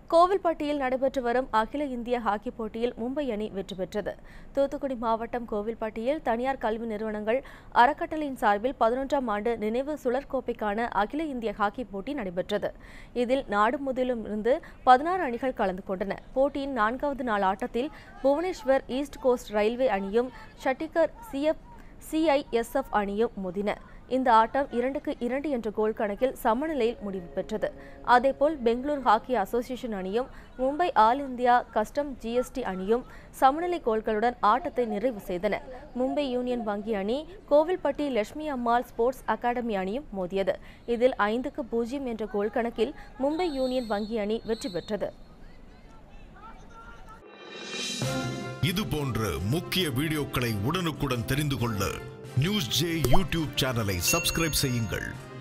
கோவில்பட்டியில் நடைபெற்று வரும் அகில இந்திய ஹாக்கி போட்டியில் மும்பை அணி வெற்றி பெற்றது தூத்துக்குடி மாவட்டம் கோவில்பட்டியில் தனியார் கல்வி நிறுவனங்கள் அறக்கட்டளையின் சார்பில் பதினொன்றாம் ஆண்டு நினைவு சுழற்கோப்பைக்கான அகில இந்திய ஹாக்கி போட்டி நடைபெற்றது இதில் நாடு முழுவதிலும் இருந்து பதினாறு அணிகள் கலந்து கொண்டன போட்டியின் நான்காவது நாள் ஆட்டத்தில் புவனேஸ்வர் ஈஸ்ட் கோஸ்ட் ரயில்வே அணியும் சண்டிகர் சிஎஃப் சிஐஎஸ்எஃப் அணியும் மோதின இந்த ஆட்டம் இரண்டுக்கு இரண்டு என்ற கோல் கணக்கில் சமநிலையில் முடிவு பெற்றது அதேபோல் பெங்களூர் ஹாக்கி அசோசியேஷன் அணியும் Mumbai all India custom GST அணியும் சமநிலை கோல்களுடன் ஆட்டத்தை நிறைவு செய்தன மும்பை யூனியன் வங்கி அணி கோவில்பட்டி லட்சுமி அம்மாள் ஸ்போர்ட்ஸ் அகாடமி அணியும் மோதியது இதில் ஐந்துக்கு பூஜ்ஜியம் என்ற கோல் கணக்கில் மும்பை யூனியன் வங்கி அணி வெற்றி பெற்றது இது போன்ற முக்கிய வீடியோக்களை உடனுக்குடன் தெரிந்து கொள்ள நியூஸ் ஜே யூடியூப் சேனலை சப்ஸ்கிரைப் செய்யுங்கள்